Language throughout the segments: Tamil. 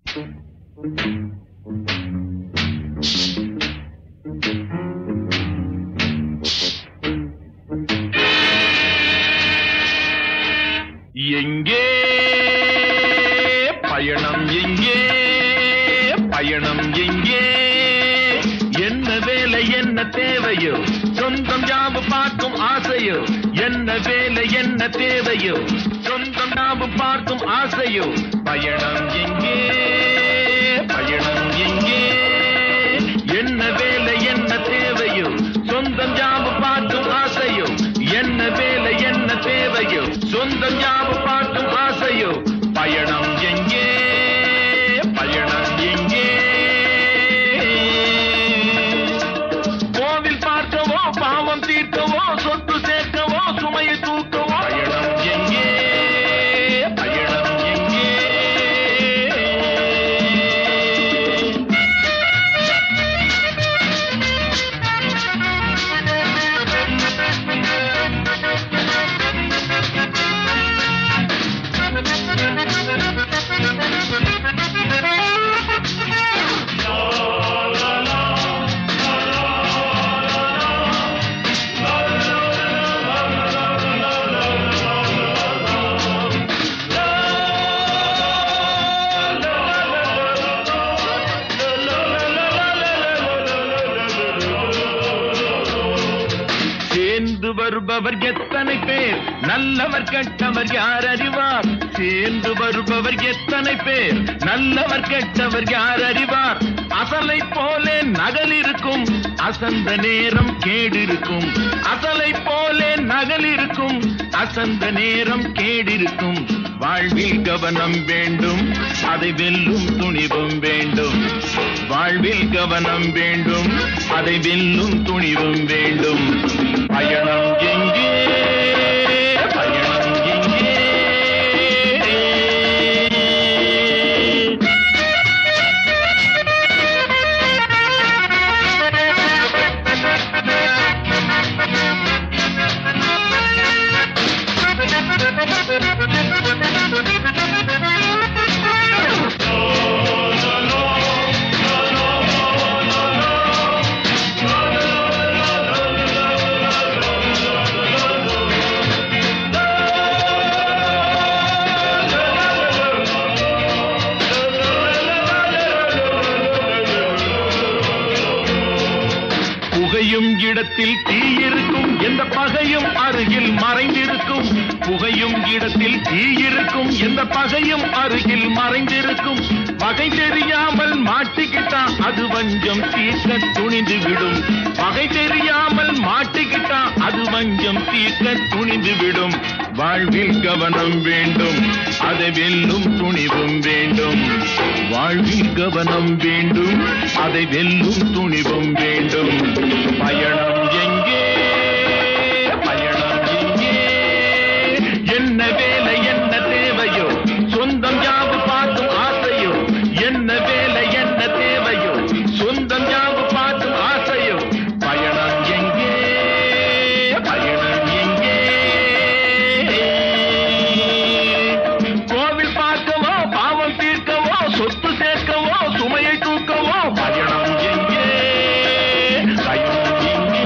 எங்கே பயணம் எங்கே பயணம் எங்கே என்ன வேலை என்ன தேவையோ சொந்தம் யாவு பார்க்கும் ஆசையோ என்ன வேலை என்ன தேவையோ சொந்தம் யாவு பார்க்கும் ஆசையோ பயணம் எங்கே பயணம் எங்கே என்ன வேலை என்ன தேவையோ சொந்தம் யாவு பார்க்கும் ஆசையோ என்ன வேலை என்ன தேவையோ சொந்தம் யாவு பார்க்கும் ஆசையோ பயணம் எங்கே பயணம் எங்கே கோவில் பார்க்கவோ பாவம் தீர்க்கவோ சொத்து சேர்க்கவோ சுமையை தூக்கவோ பயணம் எங்கே பயணம் எங்கே சேர்ந்து வருபவர் எத்தனை பேர் நல்லவர் கெட்டவர் யார் அறிவார் சேர்ந்து வருபவர் எத்தனை பேர் நல்லவர் கெட்டவர் யார் அறிவார் அசலை போலே நகல் இருக்கும் அசந்த நேரம் கேடிருக்கும் அசலை போலே நகல் இருக்கும் அசந்த நேரம் கேடிருக்கும் வாழ்வில் கவனம் வேண்டும் அதை வெல்லும் துணிவும் வேண்டும் வாழ்வில் கவனம் வேண்டும் அதை வெல்லும் துணிவும் வேண்டும் பயணம் எங்கே பயணம் எங்கே புகையும் இடத்தில் தீ இருக்கும் எந்த பகையும் அருகில் மறைந்திருக்கும் புகையும் இடத்தில் தீ இருக்கும் எந்த பகையும் அருகில் மறைந்திருக்கும் பகை தெரியாமல் மாட்டிக்கிட்டா அது வஞ்சம் தீர்க்க துணிந்து விடும் பகை தெரியாமல் மாட்டிக்கிட்டா அது வஞ்சம் தீர்க்க துணிந்து விடும் வாழ்வில் கவனம் வேண்டும் அதை வெல்லும் துணிவும் வேண்டும் வாழ்வில் கவனம் வேண்டும் அதை வெல்லும் துணிவும் வேண்டும் பயணம் எங்கே பயணம் எங்கே என்ன வேலை என்ன தேவையோ சொந்தம் யாவு பார்க்கும் ஆசையோ என்ன வேலை என்ன தேவையோ சொந்தம் யாவு பார்க்கும் ஆசையோ பயணம் எங்கே பயணம் எங்கே கோவில் பார்க்கவோ பாவம் தீர்க்கவோ சொத்து சேர்க்கவோ சுமையை தூக்கவோ பயணம் எங்கே பயணம் எங்கே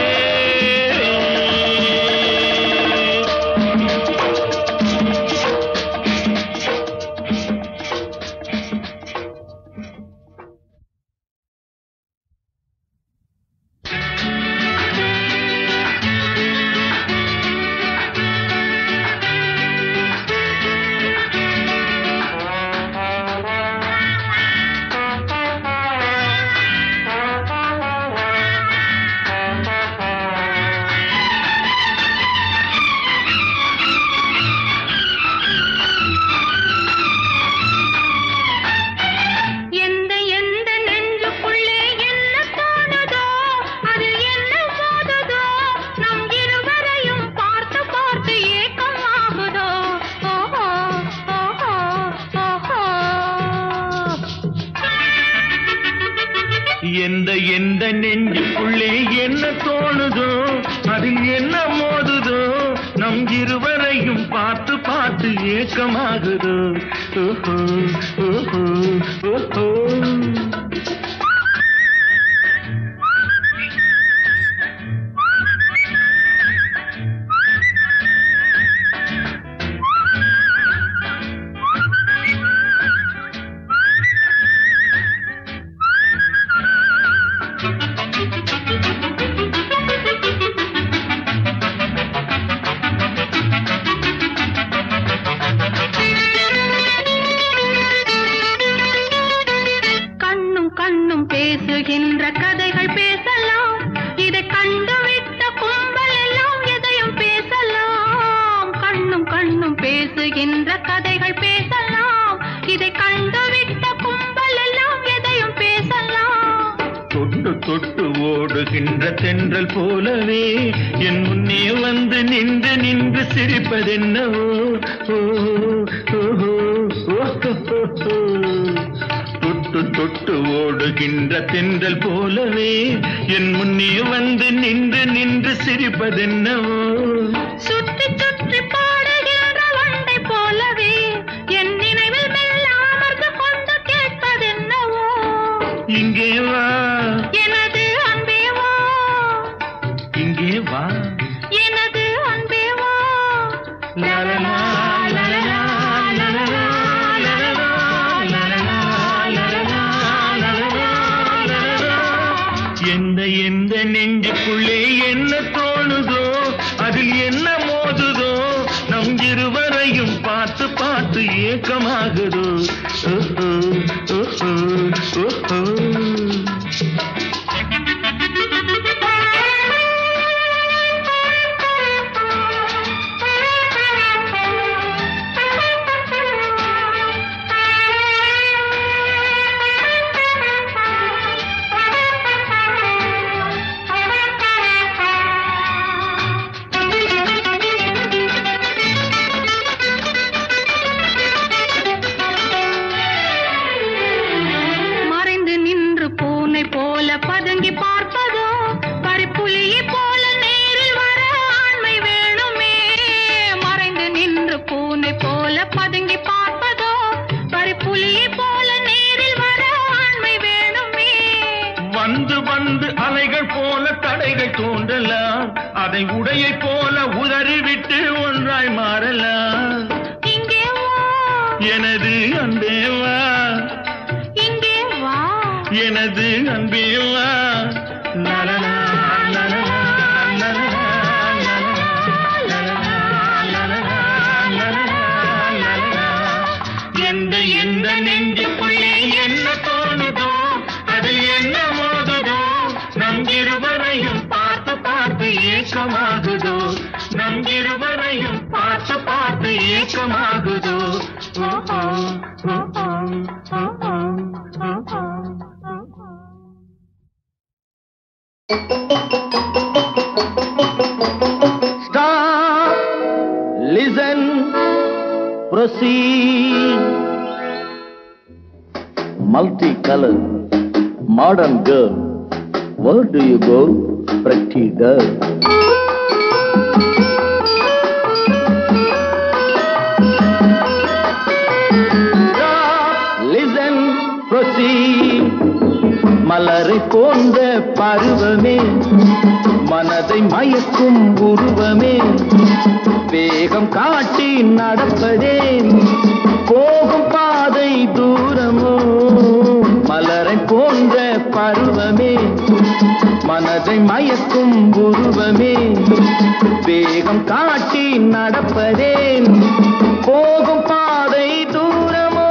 எந்த எந்த நெஞ்சுக்குள்ளே என்ன தோணுதோ அதில் என்ன மோதுதோ நம் இருவரையும் பார்த்து பார்த்து ஏக்கம் ஆகுதோ ஓஹோ ஓஹோ ஓஹோ எந்த எந்த நெஞ்சுக்குள்ளே என்ன தோணுதோ அதில் என்ன மோதுதோ நம் இருவரையும் பார்த்து பார்த்து ஏக்கமாகுதோ ஓஹோ ஓஹோ பேசுகின்ற கதைகள் பேசலாம் இதை கண்டுவிட்ட கும்பல் எல்லாம் எதையும் பேசலாம் கண்ணும் கண்ணும் பேசுகின்ற கதைகள் பேசலாம் இதை கண்டுவிட்ட கும்பல் எல்லாம் எதையும் பேசலாம் தொட்டு தொட்டு ஓடுகின்ற தென்றல் போலவே என் முன்னே வந்து நின்று நின்று சிரிப்பதென்னவோ ஓ, ஓ, ஓ, ஓ, ஓ, ஓ. தொட்டு தொட்டு ஓடுகின்ற தென்றல் போலவே என் முன்னே வந்து நின்று நின்று சிரிப்பதென்னவோ சுற்றி சுற்றி பாடுகின்ற வண்டை போலவே என் நினைவில் மெல்ல அமர்ந்து கொண்டு கேட்பதென்னவோ இங்கே வா எனது அன்பே வா இங்கே வா எனது அன்பே வா லலலா, லலலா, லலலா, லலலா, லலலா, லலலா, லலலா, லலலா. எந்த எந்த நெஞ்சுக்குள்ளே என்ன தோணுதோ அதில் என்ன மோதுதோ நம் இருவரையும் பார்த்து பார்த்து ஏக்கமாகுதோ ஓஹோ, ஓஹோ, ஓஹோ. மறைந்து நின்று பூனை போல பதுங்கி பார்ப்பதோ பறிப்புலியை போல நேரில் வர ஆண்மை வேணுமே மறைந்து நின்று பூனை போல பதுங்கி பார்ப்பதோ பறிப்புலியை போல நேரில் வர ஆண்மை வேணுமே வந்து வந்து அலைகள் போல தடைகள் தோன்றலாம் அதை உடையை போல உதறிவிட்டு ஒன்றாய் மாறலாம் இங்கே வா எனது அன்பேவா இங்கே வா எனது அன்பேவா லலலா, லலலா, லலலா, லலலா, லலலா, லலலா, லலலா. எந்த எந்த நெஞ்சுக்குள்ளே என்ன தோணுதோ அதில் என்ன மோதுதோ நம் இருவரையும் பார்த்து பார்த்து ஏக்கமாகுதோ நம் இருவரையும் பார்த்து பார்த்து ஏக்கமாகுதோ ஓஹோ, ஓஹோ, ஓஹோ, ஓஹோ, ஓஹோ. Stop, listen, proceed. multicolored, modern girl. Where do you go, pretty girl? Stop, listen, proceed. மலரை போன்ற பருவமே மனதை மயக்கும் உருவமே வேகம் காட்டி நடப்பதே போகும் பாதை தூரமோ மலரை போன்ற பருவமே மனதை மயக்கும் உருவமே வேகம் காட்டி நடப்பதே போகும் பாதை தூரமோ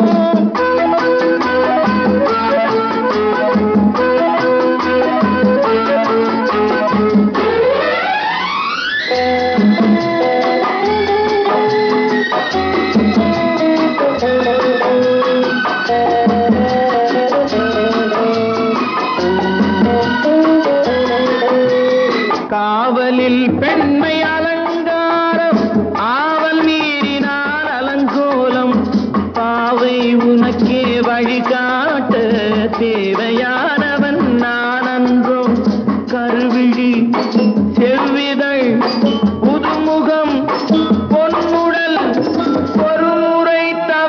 காவலில் பெண்மை அலங்காரம் ஆவல் மீறினால் அலங்கோலம் பாவை உனக்கே வழிகாட்ட தேவையானவன் நான் அன்றோ கருவிழி செவ்விதழ் புதுமுகம் பொன்முடல் ஒரு முறை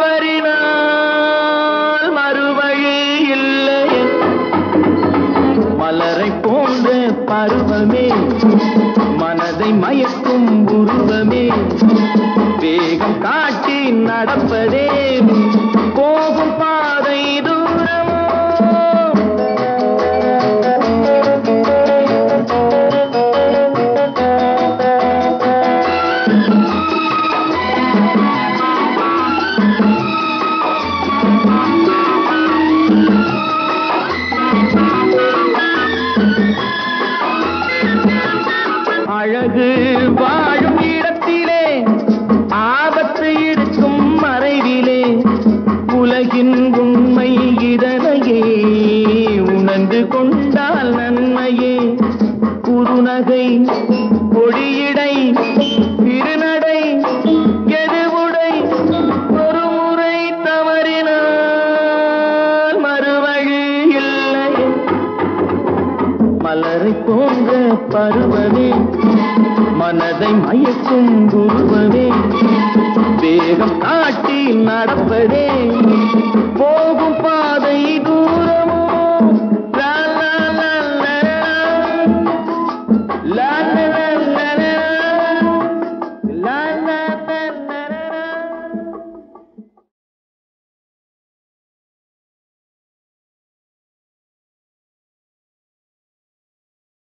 தவறினால் மறுவழி இல்லை மலரை போன்ற பருவமே மனதை மயக்கும் உருவமே வேகம் காட்டி நடப்பதே போகும் பாதை தூரமோ உண்மை இதனையே உணர்ந்து கொண்டால் நன்மையே குறுநகை கொடியடை திருநடை எதுவுடை ஒரு முறை தவறினால் மறுவழி இல்லை மலரை போன்ற பருவமே மனதை மயக்கும் குருவமே வேகம் காட்டி நடப்பதே போகும் பாதை